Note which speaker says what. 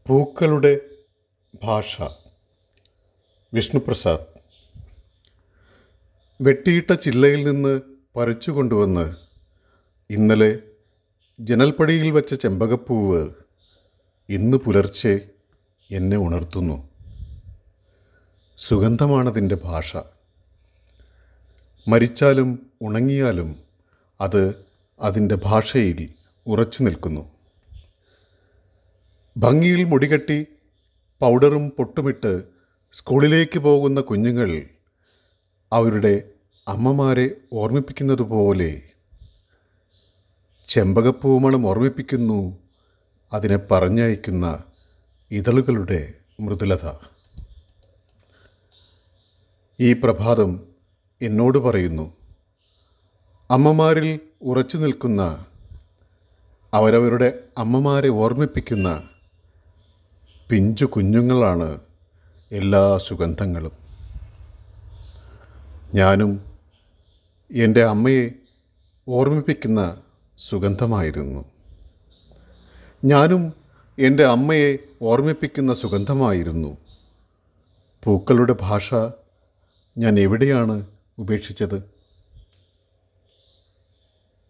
Speaker 1: പൂക്കളുടെ ഭാഷ വിഷ്ണുപ്രസാദ് വെട്ടിയിട്ട ചില്ലയിൽ നിന്ന് പറിച്ചു കൊണ്ടുവന്ന് ഇന്നലെ ജനൽപ്പടിയിൽ വച്ച ചെമ്പകപ്പൂവ് ഇന്ന് പുലർച്ചെ എന്നെ ഉണർത്തുന്നു സുഗന്ധമാണതിൻ്റെ ഭാഷ മരിച്ചാലും ഉണങ്ങിയാലും അത് അതിൻ്റെ ഭാഷയിൽ ഉറച്ചു നിൽക്കുന്നു ഭംഗിയിൽ മുടികെട്ടി പൗഡറും പൊട്ടുമിട്ട് സ്കൂളിലേക്ക് പോകുന്ന കുഞ്ഞുങ്ങൾ അവരുടെ അമ്മമാരെ ഓർമ്മിപ്പിക്കുന്നത് പോലെ ചെമ്പകപ്പൂമണം ഓർമ്മിപ്പിക്കുന്നു അതിനെ പറഞ്ഞയക്കുന്ന ഇതളുകളുടെ മൃദുലത ഈ പ്രഭാതം എന്നോട് പറയുന്നു അമ്മമാരിൽ ഉറച്ചു നിൽക്കുന്ന അവരവരുടെ അമ്മമാരെ ഓർമ്മിപ്പിക്കുന്ന പിഞ്ചു കുഞ്ഞുങ്ങളാണ് എല്ലാ സുഗന്ധങ്ങളും ഞാനും എൻ്റെ അമ്മയെ ഓർമ്മിപ്പിക്കുന്ന സുഗന്ധമായിരുന്നു ഞാനും എൻ്റെ അമ്മയെ ഓർമ്മിപ്പിക്കുന്ന സുഗന്ധമായിരുന്നു പൂക്കളുടെ ഭാഷ ഞാൻ എവിടെയാണ് ഉപേക്ഷിച്ചത്